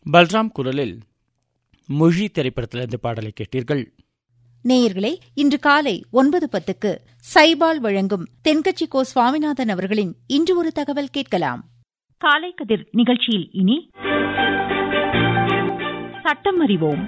பல்ராம் குரலில் மொழி திரைப்படத்திலிருந்து பாடலை கேட்டீர்கள் நேயர்களே இன்று காலை ஒன்பது பத்துக்கு சைபால் வழங்கும் தென்கட்சி கோ சுவாமிநாதன் அவர்களின் இன்று ஒரு தகவல் கேட்கலாம் காலை கதிர் நிகழ்ச்சியில் இனி சட்டம் அறிவோம்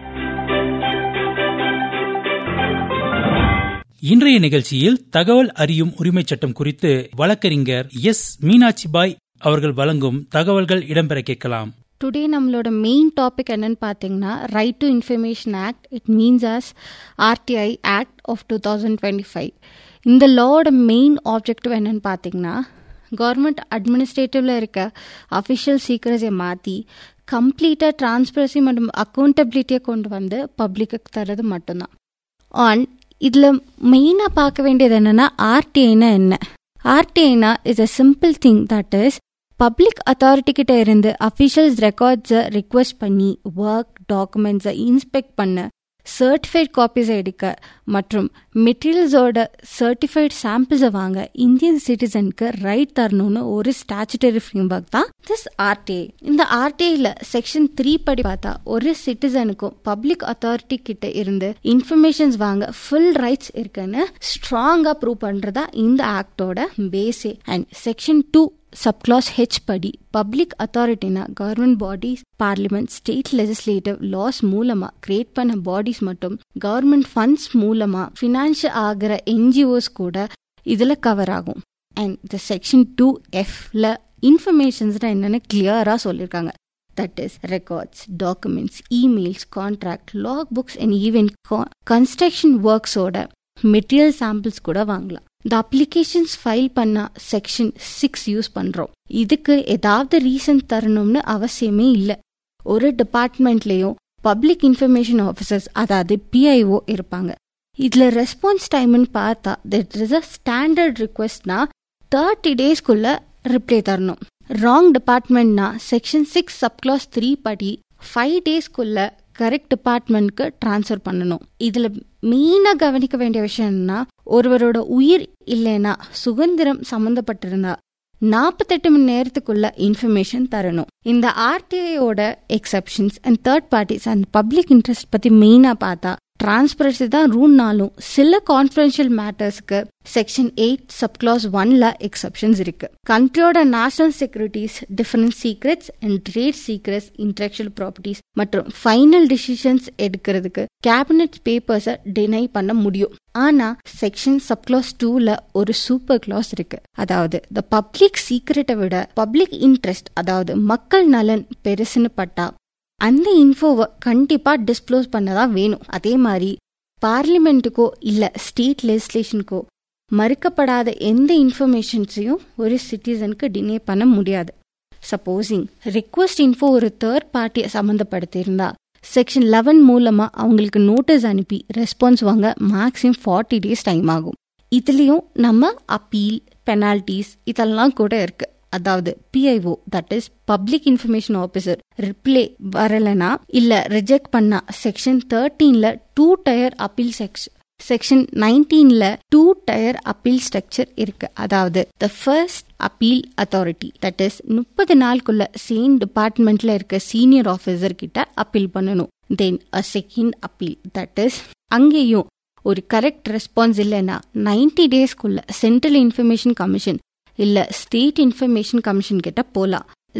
இன்றைய நிகழ்ச்சியில் தகவல் அறியும் உரிமைச் சட்டம் குறித்து வழக்கறிஞர் எஸ் மீனாட்சிபாய் அவர்கள் வழங்கும் தகவல்கள் இடம்பெற கேட்கலாம் டுடே நம்மளோட மெயின் டாபிக் என்னன்னு பார்த்தீங்கன்னா right to information act it means as RTI act of two thousand twenty five இந்த லாவோட மெயின் ஆப்ஜெக்டிவ் என்னன்னு பார்த்தீங்கன்னா கவர்மெண்ட் அட்மினிஸ்ட்ரேட்டிவ்ல இருக்க அஃபிஷியல் சீக்கிரஸை மாற்றி கம்ப்ளீட்டாக டிரான்ஸ்பரன்சி மற்றும் அக்கௌண்டபிலிட்டியை கொண்டு வந்து பப்ளிக்கு தரது மட்டும்தான் ஆன் இதில் மெயினாக பார்க்க வேண்டியது என்னென்னா ஆர்டிஐனா என்ன ஆர்டிஐனா is a simple thing that is public authority கிட்ட இருந்து அஃபிஷியல்ஸ் ரெக்கார்ட்ஸை ரிக்வெஸ்ட் பண்ணி ஒர்க் டாக்குமெண்ட்ஸை இன்ஸ்பெக்ட் பண்ண சர்டிஃபைட் காப்பீஸை எடுக்க மற்றும் மெட்டீரியல்ஸோட சர்டிஃபைட் சாம்பிள்ஸை வாங்க இந்தியன் சிட்டிசனுக்கு ரைட் தரணும்னு ஒரு ஸ்டாச்சுட்டரி ஃப்ரேம் ஒர்க் தான் திஸ் ஆர்டிஐ இந்த ஆர்டிஐல செக்ஷன் த்ரீ படி பார்த்தா ஒரு சிட்டிசனுக்கும் பப்ளிக் அத்தாரிட்டி கிட்ட இருந்து இன்ஃபர்மேஷன்ஸ் வாங்க ஃபுல் ரைட்ஸ் இருக்குன்னு ஸ்ட்ராங்கா ப்ரூவ் பண்றதா இந்த ஆக்டோட பேஸே and section two subclause H படி பப்ளிக் அத்தாரிட்டினா government bodies parliament state legislative laws மூலமா கிரியேட் பண்ண பாடிஸ் மட்டும் கவர்மெண்ட் ஃபண்ட்ஸ் மூலமா ஃபினான்ஷியல் ஆகிற என்ஜிஓஸ் கூட இதுல கவர் ஆகும் அண்ட் த செக்ஷன் டூ எஃப்ல இன்ஃபர்மேஷன்ஸ் என்னன்னு கிளியரா சொல்லியிருக்காங்க that is records documents emails contract log books and even construction ஒர்க்ஸோட மெட்டீரியல் சாம்பிள்ஸ் கூட வாங்கலாம் இந்த அப்ளிகேஷன்ஸ் ஃபைல் பண்ண செக்ஷன் சிக்ஸ் யூஸ் பண்றோம் இதுக்கு ஏதாவது ரீசன் தரணும்னு அவசியமே இல்லை ஒரு டிபார்ட்மெண்ட்லயும் பப்ளிக் இன்ஃபர்மேஷன் ஆஃபீஸர்ஸ் அதாவது பிஐஓ இருப்பாங்க இதுல ரெஸ்பான்ஸ் டைம்னு பார்த்தா தட் இஸ் அ ஸ்டாண்டர்ட் ரிக்வெஸ்ட்னா தேர்ட்டி டேஸ்க்குள்ள ரிப்ளை தரணும் ராங் டிபார்ட்மெண்ட்னா செக்ஷன் சிக்ஸ் சப்கிளாஸ் த்ரீ படி ஃபைவ் டேஸ்க்குள்ள கரெக்ட் டிபார்ட்மெண்ட்க்கு டிரான்ஸ்ஃபர் பண்ணணும் இதுல மெயினா கவனிக்க வேண்டிய விஷயம் என்னன்னா ஒருவரோட உயிர் இல்லைன்னா சுதந்திரம் சம்பந்தப்பட்டிருந்தா நாற்பத்தெட்டு மணி நேரத்துக்குள்ள இன்ஃபர்மேஷன் தரணும் இந்த ஆர்டிஐயோட exceptions and third parties and public interest பத்தி மெயினா பார்த்தா டிரான்ஸ்பரன்சி தான் ரூல்னாலும் சில கான்ஃபிடென்ஷியல் மேட்டர்ஸ்க்கு செக்ஷன் எயிட் சப்கிளாஸ் ஒன்ல எக்ஸப்ஷன்ஸ் இருக்கு கண்ட்ரியோட national securities difference secrets and trade secrets intellectual properties மற்றும் ஃபைனல் டிசிஷன்ஸ் எடுக்கிறதுக்கு கேபினட் பேப்பர்ஸை டினை பண்ண முடியும் ஆனா செக்ஷன் சப்கிளாஸ் டூல ஒரு சூப்பர் கிளாஸ் இருக்கு அதாவது த பப்ளிக் சீக்ரெட்டை விட பப்ளிக் இன்ட்ரெஸ்ட் அதாவது மக்கள் நலன் பெருசுன்னு பட்டா அந்த இன்ஃபோவை கண்டிப்பா டிஸ்க்ளோஸ் பண்ணதான் வேணும் அதே மாதிரி பார்லிமெண்ட்டுக்கோ இல்ல ஸ்டேட் லெஜிஸ்லேஷனுக்கோ மறுக்கப்படாத எந்த இன்ஃபர்மேஷன்ஸையும் ஒரு சிட்டிசனுக்கு டினே பண்ண முடியாது சப்போஸிங் ரிக்வஸ்ட் இன்ஃபோ ஒரு தேர்ட் பார்ட்டியை சம்மந்தப்படுத்தியிருந்தா செக்ஷன் லெவன் மூலமா அவங்களுக்கு நோட்டீஸ் அனுப்பி ரெஸ்பான்ஸ் வாங்க மேக்ஸிமம் ஃபார்ட்டி டேஸ் டைம் ஆகும் இதுலயும் நம்ம அப்பீல் பெனால்டிஸ் இதெல்லாம் கூட இருக்கு அதாவது PIO that is public information officer reply வரலனா இல்ல ரிஜெக்ட் பண்ணா செக்ஷன் தேர்ட்டீன்ல two tier appeal section section நைன்டீன்ல டூ டயர் அப்பீல் ஸ்ட்ரக்சர் இருக்கு அதாவது the first appeal authority that is முப்பது நாளுக்குள்ள சேம் டிபார்ட்மெண்ட்ல இருக்க சீனியர் ஆஃபீஸர் கிட்ட அப்பீல் பண்ணணும் then a second appeal that is அங்கேயும் ஒரு கரெக்ட் ரெஸ்பான்ஸ் இல்லைன்னா நைன்டி டேஸ்க்குள்ள சென்ட்ரல் இன்ஃபர்மேஷன் கமிஷன் இல்ல ஸ்டேட் இன்ஃபர்மேஷன் கமிஷன் கிட்ட போலாம்